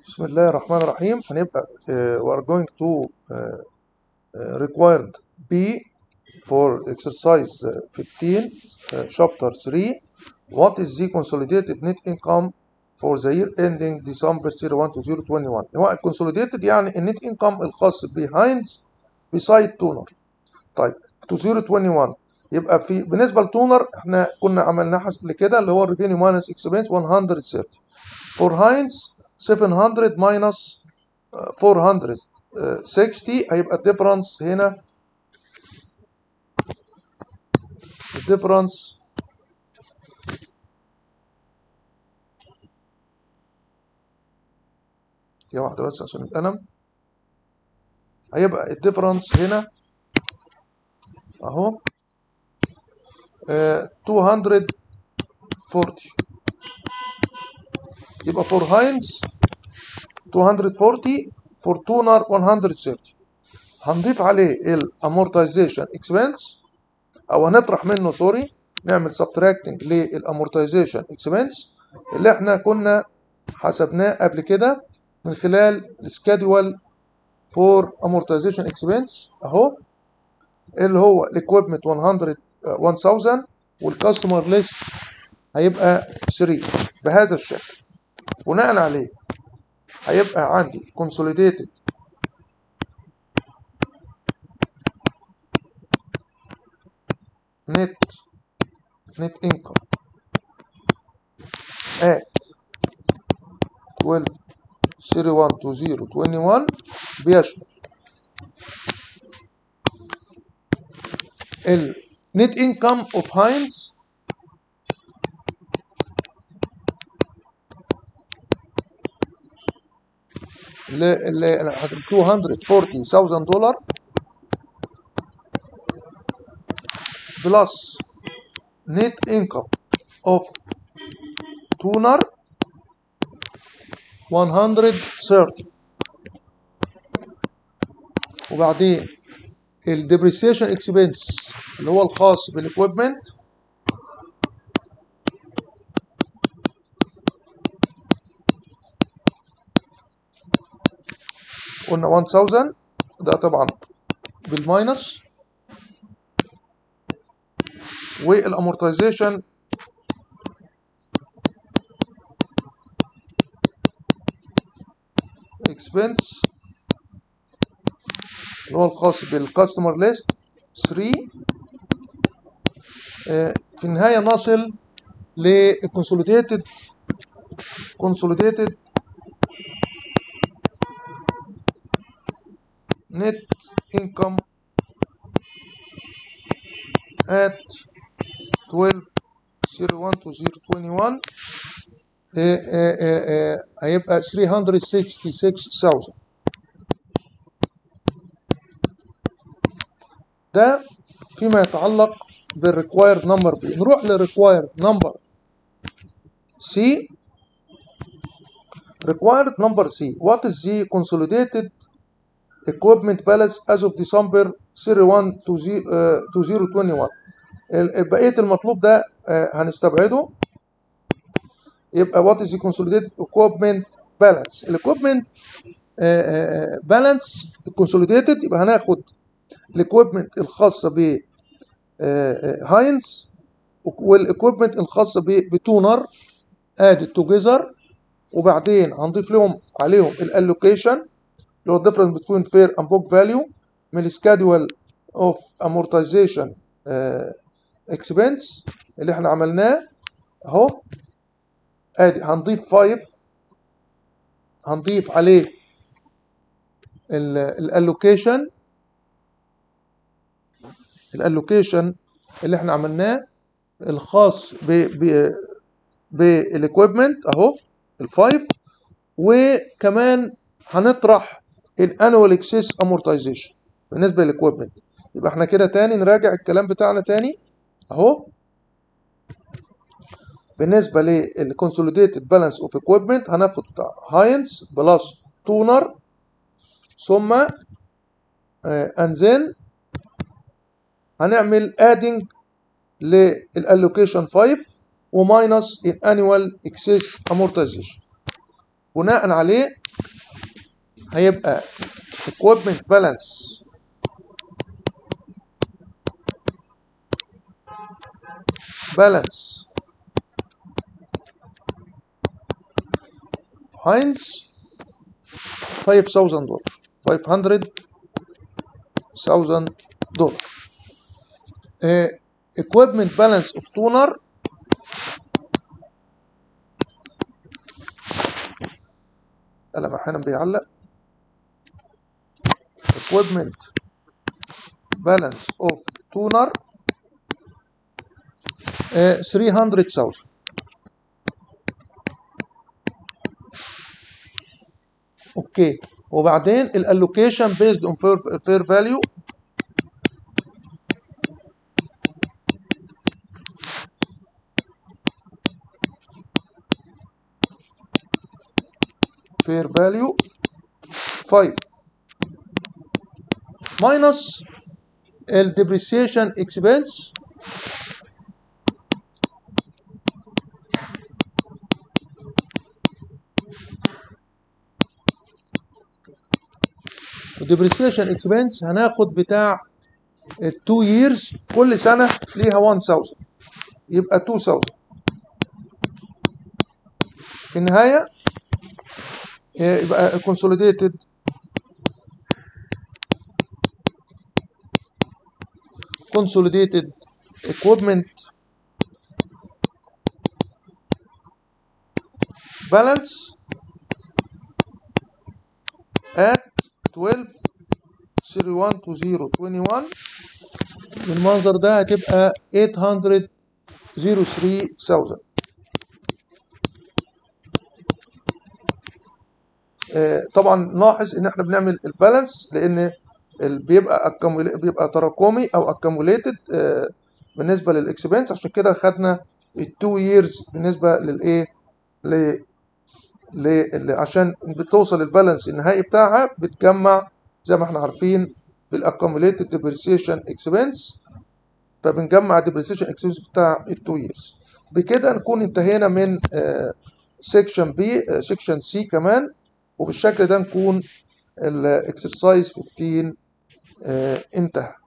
بسم الله الرحمن الرحيم هنبقى uh, we are going to uh, uh, required B for exercise uh, 15 uh, chapter 3 what is the consolidated net income for the year ending December 31 2021 هو consolidated يعني النت income الخاص بهاينز بسايد تونر طيب 2021 يبقى في بالنسبه لتونر احنا كنا عملناه قبل كده اللي هو الريفينيو ماينس اكسبنس 130 فور هاينز 700 ماينس 460 هيبقى الديفرنس هنا الديفرنس يا واحدة بس عشان القلم هيبقى الديفرنس هنا اهو آه 240 يبقى فور هاينز 240 فور تونر 130 هنضيف عليه الامورتايزيشن اكسبنس او هنطرح منه سوري نعمل سبتراكتنج للامورتايزيشن اكسبنس اللي احنا كنا حسبناه قبل كده من خلال السكادول فور امورتايزيشن اكسبنس اهو اللي هو الاكويبمنت 100 1000 والكاستمر ليست هيبقى 3 بهذا الشكل بناء عليه هيبقى عندي consolidated net net income at 12 01 20 21 بيشمل ال net income of Heinz ل 240,000 دولار بلس net income of tuner 130 وبعدين الديبريسيشن اكسبنس اللي هو الخاص بالاكويبمنت قلنا 1000 ده طبعا بالماينس والامورتايزيشن اكسبنس اللي هو الخاص بالكاستمر ليست 3 في النهاية نصل للكونسوليديتد consolidated net income at 12 01 to 021 هيبقى 366000 ده فيما يتعلق بالريكوايرد نمبر بي نروح للريكوايرد نمبر سي required number C what is the consolidated equipment balance as of December 31 to 2021 بقيه المطلوب ده هنستبعده يبقى what is the consolidated equipment balance الاكويبمنت بالانس consolidated يبقى هناخد الاكويبمنت الخاصه ب هاينز والاكويبمنت الخاصه بتونر ادي توجذر وبعدين هنضيف لهم عليهم الالوكيشن اللي هو الديفرنس بتوين فير اند بوك فاليو من السكادول اوف امورتايزيشن اكسبنس اللي احنا عملناه اهو ادي هنضيف 5 هنضيف عليه الالوكيشن الالوكيشن اللي احنا عملناه الخاص ب ب بالاكويبمنت اهو الفايف وكمان هنطرح الانوال اكسس امورتايزيشن بالنسبه للاكويبمنت يبقى احنا كده تاني نراجع الكلام بتاعنا تاني اهو بالنسبه للكونسوليديتد بالانس اوف اكويبمنت هناخد بتاع هاينز بلس تونر ثم اند ذن هنعمل ادنج للالوكيشن 5 وماينس الانوال اكسس امورتايزيشن بناء عليه هيبقى equipment balance balance Heinz 5000 دولار 500,000 دولار uh, equipment balance of toner قلم احيانا بيعلق equipment balance of toner uh, 300,000 اوكي وبعدين الالوكيشن بيزد اون فير فاليو fair value 5 minus ال depreciation expense depreciation expense هناخد بتاع ال 2 years كل سنة ليها 1000 يبقى 2000 في النهاية يبقى consolidated consolidated equipment balance at 12 31 to 0 21 بالمنظر ده هتبقى 803,000 آه، طبعا نلاحظ ان احنا بنعمل البالانس لان ال- بيبقى accumula- بيبقى تراكمي او accumulated آه، بالنسبه للاكسبنس عشان كده خدنا التو ييرز بالنسبه للايه ل ل- عشان بتوصل البالانس النهائي بتاعها بتجمع زي ما احنا عارفين بالاكوميليتد ديبريسيشن اكسبنس فبنجمع الديبريسيشن اكسبنس بتاع التو ييرز بكده نكون انتهينا من سيكشن بي سيكشن سي كمان وبالشكل ده نكون الاكسرسايز 15 آه، انتهى